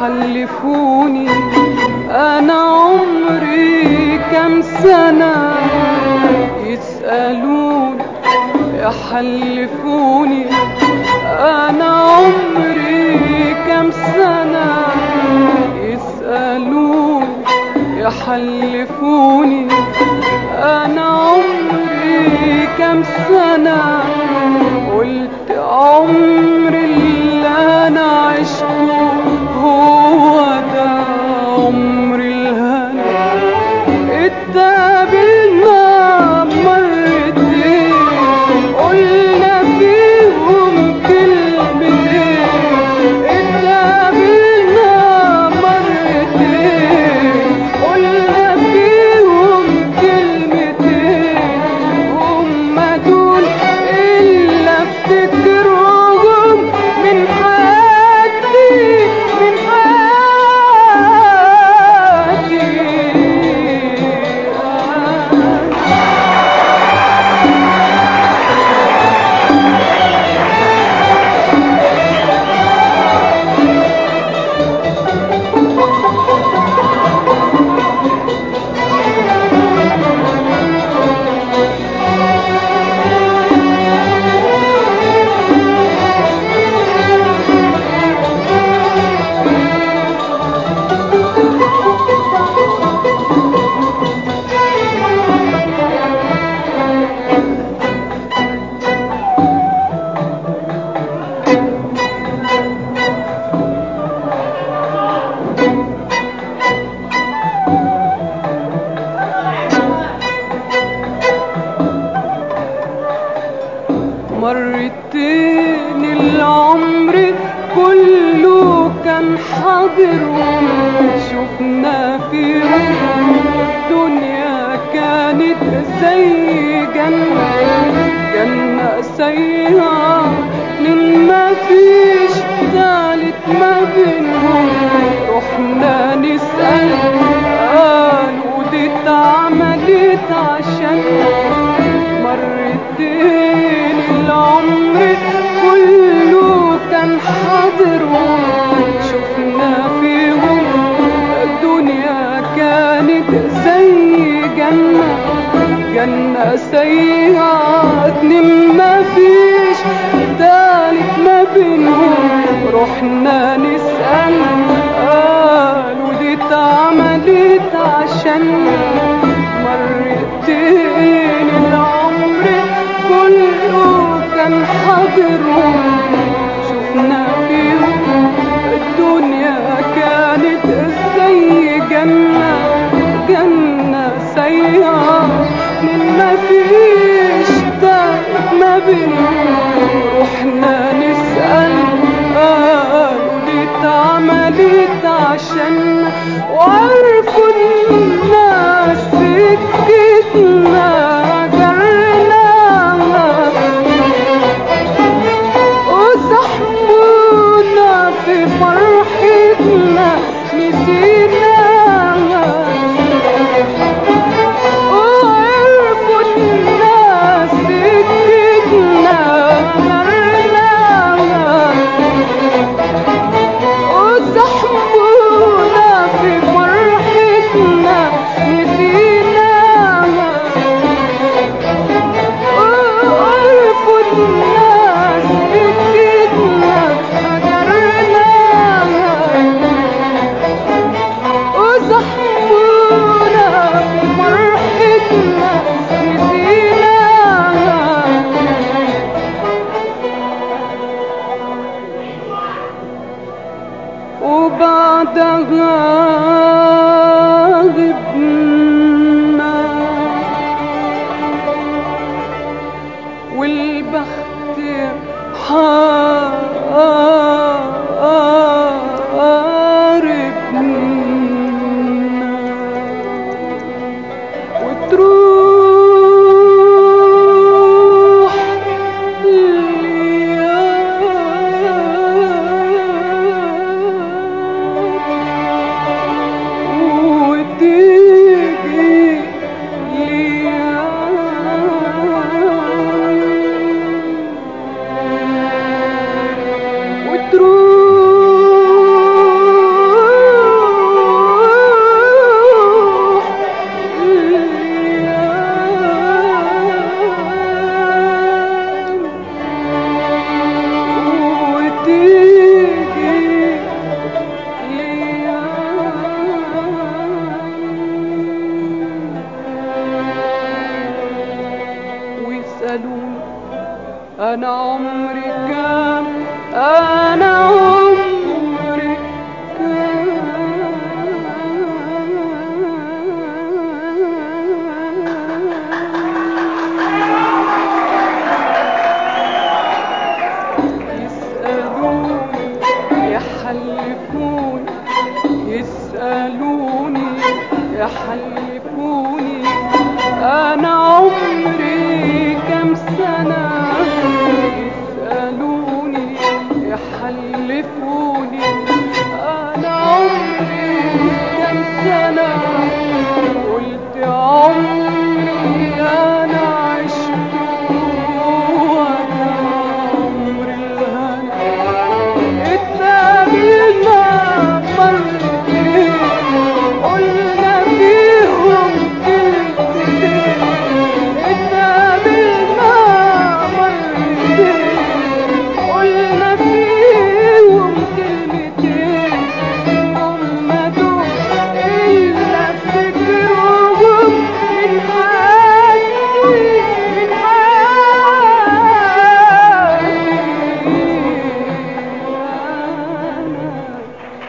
يحلفوني انا عمري كم سنة يسألوني يحلفوني انا عمري كم سنة يسألوني يحلفوني انا عمري كم سنة قلت عمري اللي انا عشته هو ده عمري الهنا اتقابلنا مرتين قلنا فيهم كلمتين اتقابلنا مرتين قلنا فيهم كلمتين هما دول اللي افتكرهم من حياتي من حياتي مرتين العمر كله كان حاضر شفنا فيهم الدنيا كانت زي جنة جنة سيئة من ما فيش تالت ما بينهم رحنا نسأل قالوا دي اتعملت عشان مرتين العمر كله كان حاضر شفنا فيهم الدنيا كانت زي جنة جنة سيئة اتنين ما فيش تالت ما بينهم رحنا نسأل قالوا دي اتعملت عشان مرتين العمر كله كان حاضر شفنا فيهم الدنيا كانت زي جنة جنة سيئة من ما فيش تالت ما بينهم رحنا نسأل قالوا دي اتعملت عشان وعرفوا الناس سكتنا جرناها وصحبونا في فرحتنا نسيناها وعرفوا الناس سكتنا جرناها وصحبونا في فرحتنا نسيناها وعرفوا الناس سكتنا هجرناها وصحبونا في فرحتنا نسيناها وبعدها غبنا والبخت حاربنا وتروح الأيام يحلفوني انا عمري كم سنة يسألوني يحلفوني انا عمري كم سنة قلت عمري انا عشت وانا عمر الهنا اتقابلنا مرتين قلنا فيهم كلمتين اتقابلنا مرتين قلنا فيهم كلمتين هم دول اللي افتكرهم من حياتي من حياتي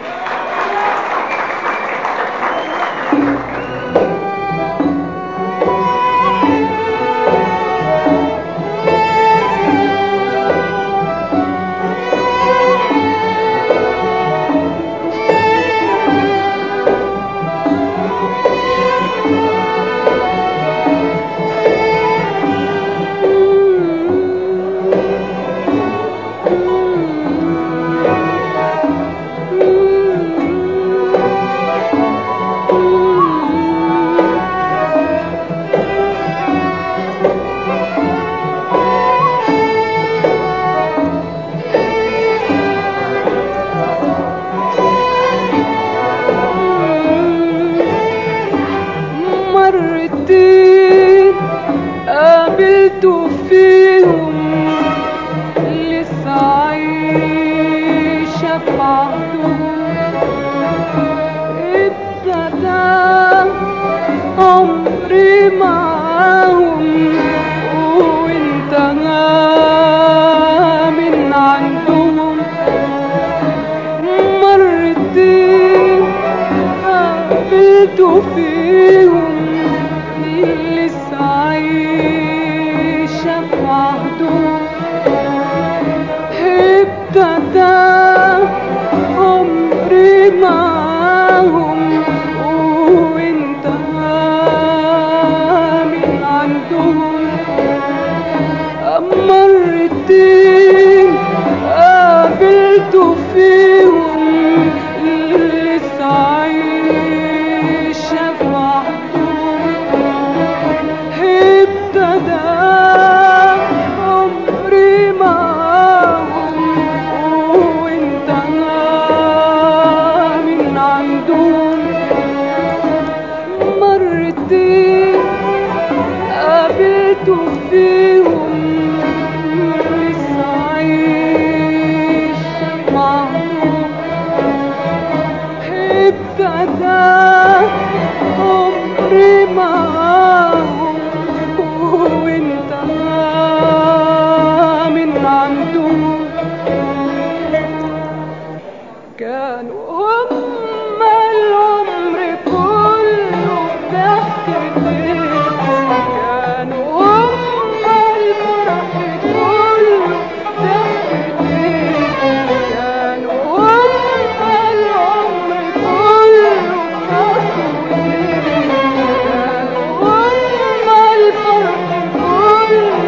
مرتين قابلت فيهم لسه عايشة في عهدهم ابتدى عمري معاهم وانتهى من عندهم مرتين قابلت فيهم لسه عايشة في عهدهم ابتدى عمري معاهم وانتهى من عندهم مرتين قابلت فيهم لسه عايشة في عهدهم ابتدى عمري معاهم وانتهى من عندهم مرتين قابلت فيهم لسه عايشة معاهم ابتدى عمري معاهم وانتهى من عندهم كانوا هم العمر كله ضحكتين كانوا هم الفرح كله ضحكتين كانوا هم العمر كله ضحكتين كانوا هم الفرح كله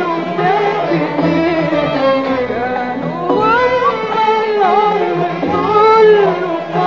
ضحكتين كانوا هم العمر كله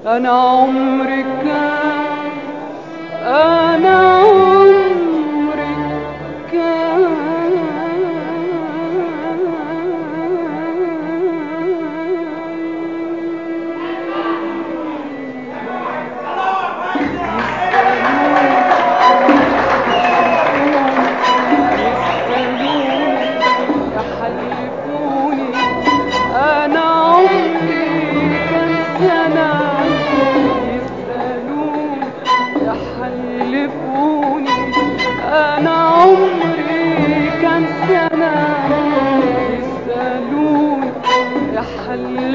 انا عمري كان انا عمري يحلفوني انا عمري كم سنه يسالوني يحلفوني انا عمري كم سنه يسالوني يحلفوني